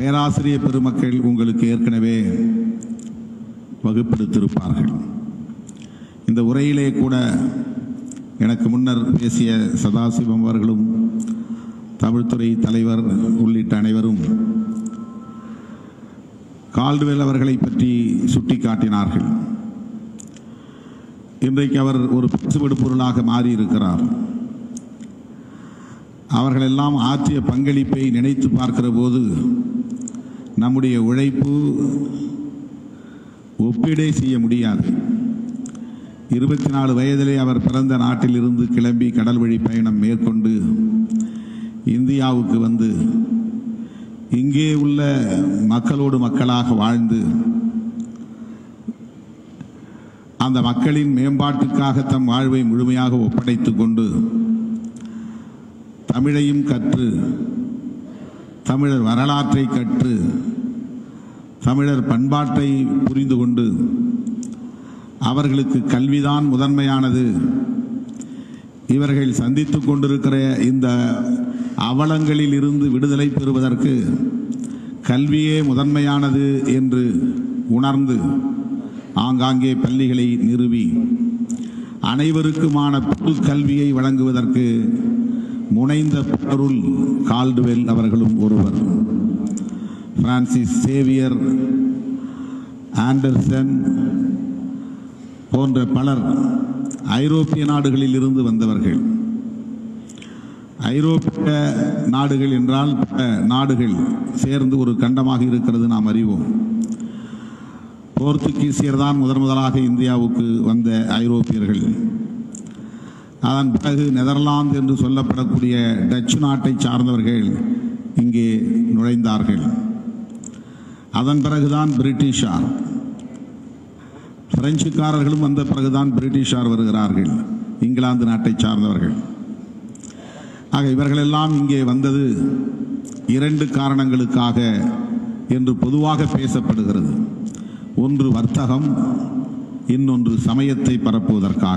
பேராசிரியர் பெருமக்கள் உங்களுக்கு ஏற்கனவே வகுப்பெடுத்திருப்பார்கள் இந்த உரையிலே கூட எனக்கு முன்னர் பேசிய சதாசிவம் அவர்களும் தமிழ்துறை தலைவர் உள்ளிட்ட அனைவரும் கால்டுவெல் அவர்களை பற்றி சுட்டிக்காட்டினார்கள் இன்றைக்கு அவர் ஒரு பேசுபடு பொருளாக மாறியிருக்கிறார் அவர்களெல்லாம் ஆற்றிய பங்களிப்பை நினைத்து பார்க்கிற போது நம்முடைய உழைப்பு ஒப்பீடே செய்ய முடியாது இருபத்தி நாலு வயதிலே அவர் பிறந்த நாட்டிலிருந்து கிளம்பி கடல் வழி பயணம் மேற்கொண்டு இந்தியாவுக்கு வந்து இங்கே உள்ள மக்களோடு மக்களாக வாழ்ந்து அந்த மக்களின் மேம்பாட்டுக்காக தம் வாழ்வை முழுமையாக ஒப்படைத்துக் கொண்டு தமிழையும் கற்று தமிழர் வரலாற்றை கற்று தமிழர் பண்பாட்டை புரிந்து கொண்டு அவர்களுக்கு கல்விதான் முதன்மையானது இவர்கள் சந்தித்துக் கொண்டிருக்கிற இந்த அவலங்களில் இருந்து விடுதலை பெறுவதற்கு கல்வியே முதன்மையானது என்று உணர்ந்து ஆங்காங்கே பள்ளிகளை நிறுவி அனைவருக்குமான பொது கல்வியை வழங்குவதற்கு முனைந்த பொருள் கால்டுவெல் அவர்களும் ஒருவர் பிரான்சிஸ் சேவியர் ஆண்டர்சன் போன்ற பலர் ஐரோப்பிய நாடுகளில் இருந்து வந்தவர்கள் ஐரோப்பிய நாடுகள் என்றால் பல நாடுகள் சேர்ந்து ஒரு கண்டமாக இருக்கிறது நாம் அறிவோம் போர்த்துகீசியர் தான் முதன் முதலாக இந்தியாவுக்கு வந்த ஐரோப்பியர்கள் அதன் பிறகு நெதர்லாந்து என்று சொல்லப்படக்கூடிய டச்சு நாட்டை சார்ந்தவர்கள் இங்கே நுழைந்தார்கள் அதன் பிறகுதான் பிரிட்டிஷார் பிரெஞ்சுக்காரர்களும் வந்த பிறகுதான் பிரிட்டிஷார் வருகிறார்கள் இங்கிலாந்து நாட்டை சார்ந்தவர்கள் ஆக இவர்களெல்லாம் இங்கே வந்தது இரண்டு காரணங்களுக்காக என்று பொதுவாக பேசப்படுகிறது ஒன்று வர்த்தகம் இன்னொன்று சமயத்தை பரப்புவதற்காக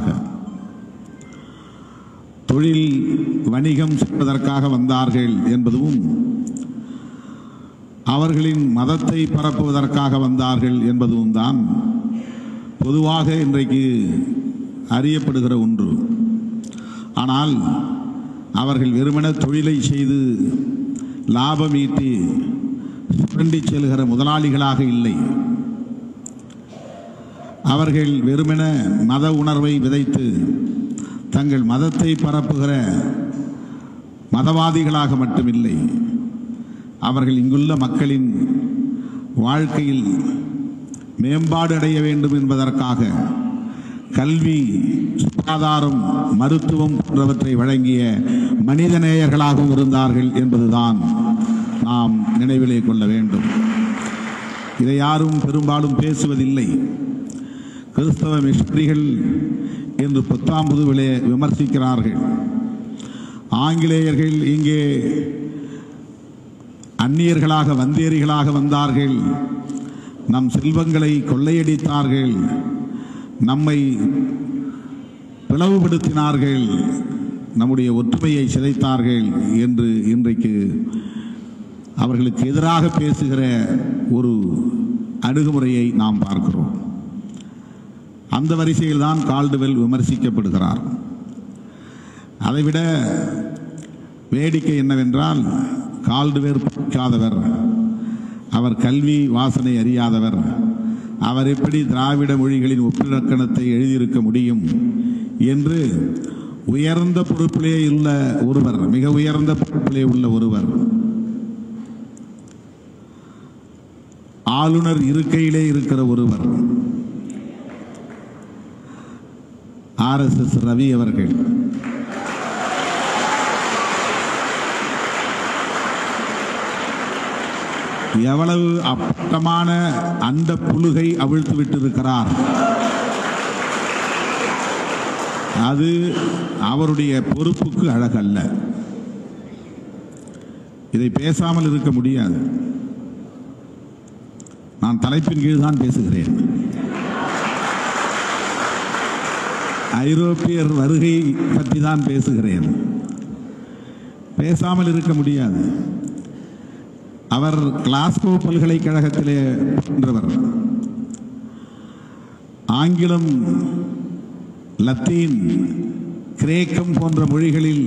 தொழில் வணிகம் செய்வதற்காக வந்தார்கள் என்பதும் அவர்களின் மதத்தை பரப்புவதற்காக வந்தார்கள் என்பதும் தான் பொதுவாக இன்றைக்கு அறியப்படுகிற ஒன்று ஆனால் அவர்கள் வெறுமன தொழிலை செய்து லாபம் ஈட்டி சுரண்டி செல்கிற முதலாளிகளாக இல்லை அவர்கள் வெறுமென மத உணர்வை விதைத்து தங்கள் மதத்தை பரப்புகிற மதவாதிகளாக மட்டுமில்லை அவர்கள் இங்குள்ள மக்களின் வாழ்க்கையில் மேம்பாடு அடைய வேண்டும் என்பதற்காக கல்வி சுகாதாரம் மருத்துவம் போன்றவற்றை வழங்கிய மனிதநேயர்களாகவும் இருந்தார்கள் என்பதுதான் நாம் நினைவிலே கொள்ள வேண்டும் இதை யாரும் பெரும்பாலும் பேசுவதில்லை கிறிஸ்தவ மிஷனரிகள் என்று புத்தாம்புதுவிலே விமர்சிக்கிறார்கள் ஆங்கிலேயர்கள் இங்கே அந்நியர்களாக வந்தேரிகளாக வந்தார்கள் நம் செல்வங்களை கொள்ளையடித்தார்கள் நம்மை பிளவுபடுத்தினார்கள் நம்முடைய ஒற்றுமையை சிதைத்தார்கள் என்று இன்றைக்கு அவர்களுக்கு எதிராக பேசுகிற ஒரு அணுகுமுறையை நாம் பார்க்கிறோம் அந்த வரிசையில் தான் கால்டுவெல் விமர்சிக்கப்படுகிறார் அதைவிட வேடிக்கை என்னவென்றால் கால்டுவேர் படிக்காதவர் அவர் கல்வி வாசனை அறியாதவர் அவர் எப்படி திராவிட மொழிகளின் ஒப்பிலக்கணத்தை எழுதியிருக்க முடியும் என்று உயர்ந்த பொறுப்பிலே உள்ள ஒருவர் மிக உயர்ந்த பொறுப்பிலே உள்ள ஒருவர் ஆளுநர் இருக்கையிலே இருக்கிற ஒருவர் ஆர் எஸ் எஸ் ரவி அவர்கள் எவ்வளவு அப்பட்டமான அந்த புழுகை அவிழ்த்து விட்டிருக்கிறார் அது அவருடைய பொறுப்புக்கு அழகல்ல இதை பேசாமல் இருக்க முடியாது நான் தலைப்பின் கீழ் தான் பேசுகிறேன் ஐரோப்பியர் வருகை பற்றி தான் பேசுகிறேன் பேசாமல் இருக்க முடியாது அவர் கிளாஸ்கோ பல்கலைக்கழகத்திலே பயின்றவர் ஆங்கிலம் லத்தீன் கிரேக்கம் போன்ற மொழிகளில்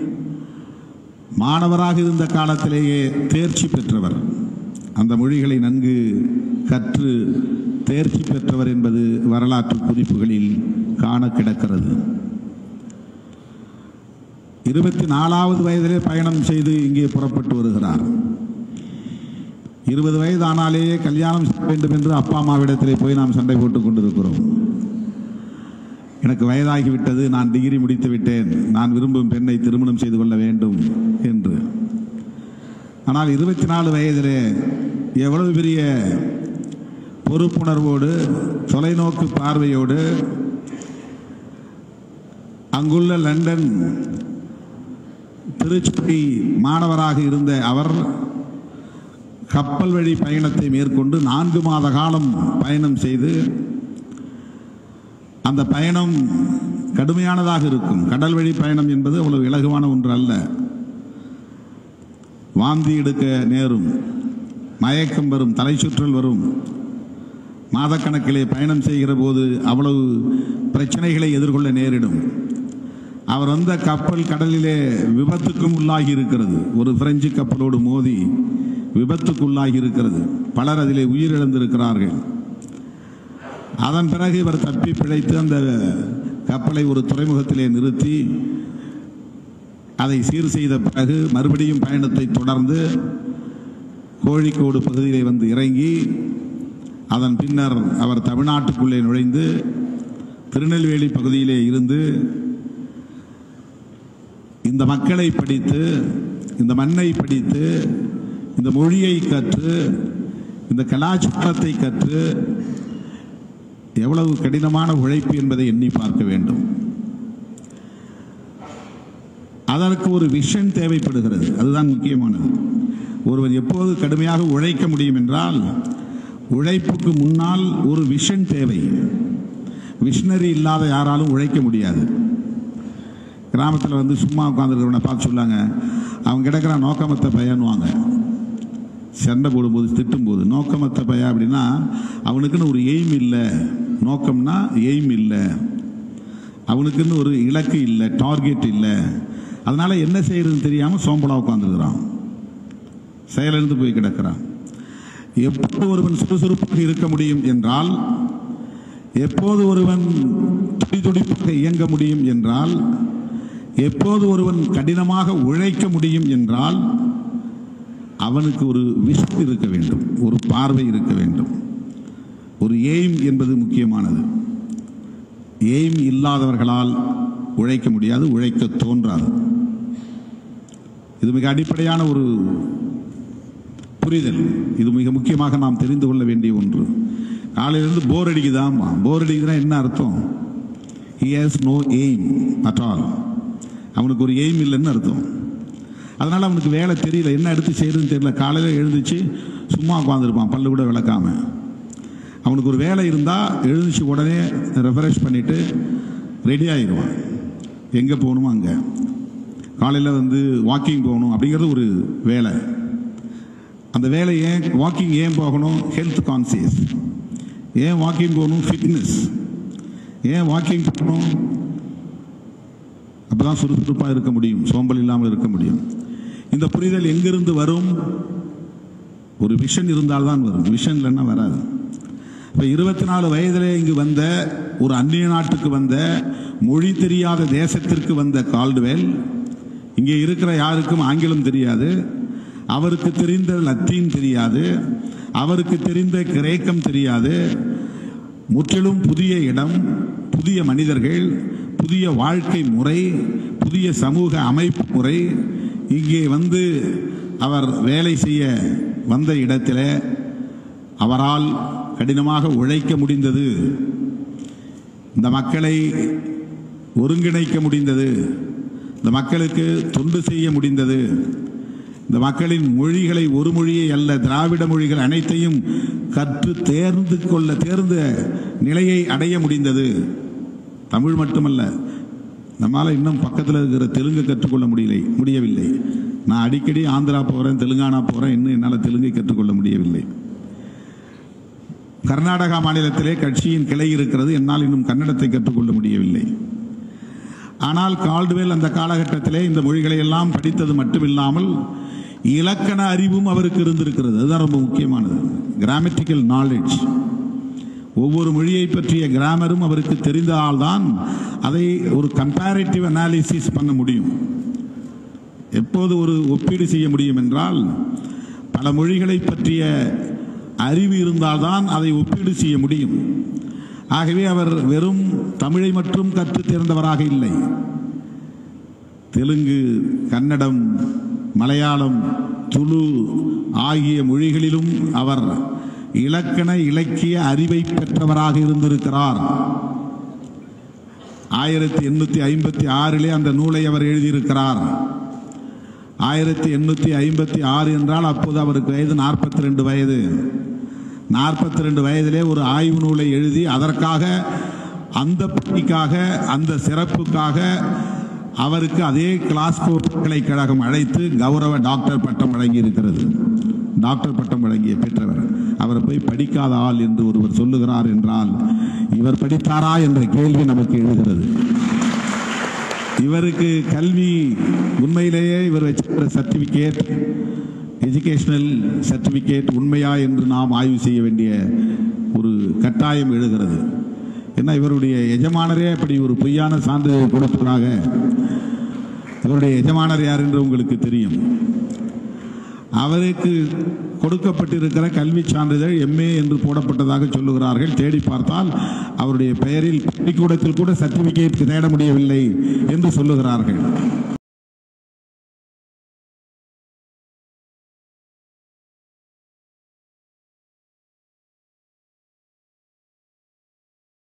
மாணவராக இருந்த காலத்திலேயே தேர்ச்சி பெற்றவர் அந்த மொழிகளை நன்கு கற்று தேர்ச்சி பெற்றவர் என்பது வரலாற்று குறிப்புகளில் காண கிடக்கிறது இருபத்தி நாலாவது வயதிலே பயணம் செய்து இங்கே புறப்பட்டு வருகிறார் இருபது வயது ஆனாலேயே கல்யாணம் செய்ய வேண்டும் என்று அப்பா அம்மாவிடத்திலே போய் நாம் சண்டை போட்டுக் கொண்டிருக்கிறோம் எனக்கு வயதாகிவிட்டது நான் டிகிரி முடித்து விட்டேன் நான் விரும்பும் பெண்ணை திருமணம் செய்து கொள்ள வேண்டும் என்று ஆனால் இருபத்தி நாலு வயதிலே எவ்வளவு பெரிய பொறுப்புணர்வோடு தொலைநோக்கு பார்வையோடு அங்குள்ள லண்டன் திருச்சி மாணவராக இருந்த அவர் கப்பல் வழி பயணத்தை மேற்கொண்டு நான்கு மாத காலம் பயணம் செய்து அந்த பயணம் கடுமையானதாக இருக்கும் கடல் வழி பயணம் என்பது அவ்வளவு இலகுவான ஒன்று அல்ல வாந்தி எடுக்க நேரும் மயக்கம் வரும் தலை சுற்றல் வரும் மாதக்கணக்கிலே பயணம் செய்கிற போது அவ்வளவு பிரச்சனைகளை எதிர்கொள்ள நேரிடும் அவர் வந்த கப்பல் கடலிலே விபத்துக்கும் உள்ளாகி இருக்கிறது ஒரு பிரெஞ்சு கப்பலோடு மோதி விபத்துக்குள்ளாகி இருக்கிறது பலர் அதிலே உயிரிழந்திருக்கிறார்கள் அதன் பிறகு இவர் தப்பி பிழைத்து அந்த கப்பலை ஒரு துறைமுகத்திலே நிறுத்தி அதை சீர் செய்த பிறகு மறுபடியும் பயணத்தை தொடர்ந்து கோழிக்கோடு பகுதியிலே வந்து இறங்கி அதன் பின்னர் அவர் தமிழ்நாட்டுக்குள்ளே நுழைந்து திருநெல்வேலி பகுதியிலே இருந்து இந்த மக்களை படித்து இந்த மண்ணை படித்து இந்த மொழியை கற்று இந்த கலாச்சாரத்தை கற்று எவ்வளவு கடினமான உழைப்பு என்பதை எண்ணி பார்க்க வேண்டும் அதற்கு ஒரு விஷன் தேவைப்படுகிறது அதுதான் முக்கியமானது ஒருவர் எப்போது கடுமையாக உழைக்க முடியும் என்றால் உழைப்புக்கு முன்னால் ஒரு விஷன் தேவை விஷனரி இல்லாத யாராலும் உழைக்க முடியாது கிராமத்தில் வந்து சும்மா உட்காந்துருக்கிறவனை பார்த்து சொல்லாங்க அவன் கிடக்கிற நோக்கமத்த பையன்வாங்க சண்டை போடும்போது திட்டும்போது நோக்கமத்த பையன் அப்படின்னா அவனுக்குன்னு ஒரு எய்ம் இல்லை நோக்கம்னா எய்ம் இல்லை அவனுக்குன்னு ஒரு இலக்கு இல்லை டார்கெட் இல்லை அதனால என்ன செய்யறதுன்னு தெரியாம சோம்பலா உட்காந்துருக்கிறான் செயலிழந்து போய் கிடக்கிறான் எப்போது ஒருவன் சுறுசுறுப்பாக இருக்க முடியும் என்றால் எப்போது ஒருவன் துடிதுடிப்பாக இயங்க முடியும் என்றால் எப்போது ஒருவன் கடினமாக உழைக்க முடியும் என்றால் அவனுக்கு ஒரு விஷன் இருக்க வேண்டும் ஒரு பார்வை இருக்க வேண்டும் ஒரு எய்ம் என்பது முக்கியமானது எய்ம் இல்லாதவர்களால் உழைக்க முடியாது உழைக்க தோன்றாது இது மிக அடிப்படையான ஒரு புரிதல் இது மிக முக்கியமாக நாம் தெரிந்து கொள்ள வேண்டிய ஒன்று காலையிலிருந்து போர் அடிக்குதாமா போர் அடிக்குதுன்னா என்ன அர்த்தம் he has no aim at all அவனுக்கு ஒரு எய்ம் இல்லைன்னு அர்த்தம் அதனால அவனுக்கு வேலை தெரியல என்ன எடுத்து செய்யறதுன்னு தெரியல காலையில் எழுந்துச்சு சும்மா உட்காந்துருப்பான் பல்லு கூட விளக்காம அவனுக்கு ஒரு வேலை இருந்தால் எழுந்துச்சு உடனே ரெஃப்ரெஷ் பண்ணிட்டு ரெடி ஆயிடுவான் எங்கே போகணுமோ அங்கே காலையில் வந்து வாக்கிங் போகணும் அப்படிங்கிறது ஒரு வேலை அந்த வேலை ஏன் வாக்கிங் ஏன் போகணும் ஹெல்த் கான்சியஸ் ஏன் வாக்கிங் போகணும் ஃபிட்னஸ் ஏன் வாக்கிங் போகணும் அப்பதான் சுறுசுறுப்பாக இருக்க முடியும் சோம்பல் இல்லாமல் இருக்க முடியும் இந்த புரிதல் எங்கிருந்து வரும் ஒரு விஷன் இருந்தால்தான் வரும் விஷன் இல்லைன்னா வராது இப்ப இருபத்தி நாலு வயதிலே இங்கு வந்த ஒரு அந்நிய நாட்டுக்கு வந்த மொழி தெரியாத தேசத்திற்கு வந்த கால்டுவேல் இங்கே இருக்கிற யாருக்கும் ஆங்கிலம் தெரியாது அவருக்கு தெரிந்த லத்தீன் தெரியாது அவருக்கு தெரிந்த கிரேக்கம் தெரியாது முற்றிலும் புதிய இடம் புதிய மனிதர்கள் புதிய வாழ்க்கை முறை புதிய சமூக அமைப்பு முறை இங்கே வந்து அவர் வேலை செய்ய வந்த இடத்திலே அவரால் கடினமாக உழைக்க முடிந்தது இந்த மக்களை ஒருங்கிணைக்க முடிந்தது இந்த மக்களுக்கு தொண்டு செய்ய முடிந்தது இந்த மக்களின் மொழிகளை ஒரு மொழியை அல்ல திராவிட மொழிகள் அனைத்தையும் கற்று தேர்ந்து கொள்ள தேர்ந்த நிலையை அடைய முடிந்தது தமிழ் மட்டுமல்ல நம்மால இன்னும் பக்கத்தில் இருக்கிற தெலுங்கு கற்றுக்கொள்ள முடியலை முடியவில்லை நான் அடிக்கடி ஆந்திரா போகிறேன் தெலுங்கானா போகிறேன் இன்னும் என்னால் தெலுங்கை கற்றுக்கொள்ள முடியவில்லை கர்நாடகா மாநிலத்திலே கட்சியின் கிளை இருக்கிறது என்னால் இன்னும் கன்னடத்தை கற்றுக்கொள்ள முடியவில்லை ஆனால் கால்டுவெல் அந்த காலகட்டத்திலே இந்த மொழிகளை எல்லாம் படித்தது மட்டுமில்லாமல் இலக்கண அறிவும் அவருக்கு இருந்திருக்கிறது அதுதான் ரொம்ப முக்கியமானது கிராமட்டிக்கல் நாலேஜ் ஒவ்வொரு மொழியை பற்றிய கிராமரும் அவருக்கு தெரிந்தால்தான் அதை ஒரு கம்பேரிட்டிவ் அனாலிசிஸ் பண்ண முடியும் எப்போது ஒரு ஒப்பீடு செய்ய முடியும் என்றால் பல மொழிகளை பற்றிய அறிவு இருந்தால்தான் அதை ஒப்பீடு செய்ய முடியும் ஆகவே அவர் வெறும் தமிழை மட்டும் கற்றுத் தேர்ந்தவராக இல்லை தெலுங்கு கன்னடம் மலையாளம் துளு ஆகிய மொழிகளிலும் அவர் இலக்கண இலக்கிய அறிவை பெற்றவராக இருந்திருக்கிறார் ஆயிரத்தி எண்ணூத்தி ஐம்பத்தி ஆறிலே அந்த நூலை அவர் எழுதியிருக்கிறார் ஆயிரத்தி எண்ணூத்தி ஐம்பத்தி ஆறு என்றால் அப்போது அவருக்கு வயது நாற்பத்தி ரெண்டு வயது நாற்பத்தி ரெண்டு வயதிலே ஒரு ஆய்வு நூலை எழுதி அதற்காக அந்த பணிக்காக அந்த சிறப்புக்காக அவருக்கு அதே கிளாஸ்கோ பல்கலைக்கழகம் அழைத்து கௌரவ டாக்டர் பட்டம் வழங்கி இருக்கிறது டாக்டர் பட்டம் வழங்கிய பெற்றவர் அவர் போய் படிக்காத ஆள் என்று ஒருவர் சொல்லுகிறார் என்றால் இவர் படித்தாரா என்ற கேள்வி நமக்கு எழுகிறது இவருக்கு கல்வி உண்மையிலேயே இவர் வச்சிருக்கிற சர்டிபிகேட் எஜுகேஷனல் சர்டிபிகேட் உண்மையா என்று நாம் ஆய்வு செய்ய வேண்டிய ஒரு கட்டாயம் எழுகிறது ஏன்னா இவருடைய எஜமானரே அப்படி ஒரு பொய்யான சான்றிதழ் கொடுப்பதாக இவருடைய எஜமானர் யார் என்று உங்களுக்கு தெரியும் அவருக்கு கொடுக்கப்பட்டிருக்கிற கல்வி சான்றிதழ் எம்ஏ என்று போடப்பட்டதாக சொல்லுகிறார்கள் தேடி பார்த்தால் அவருடைய பெயரில் பள்ளிக்கூடத்தில் கூட சர்டிபிகேட் தேட முடியவில்லை என்று சொல்லுகிறார்கள்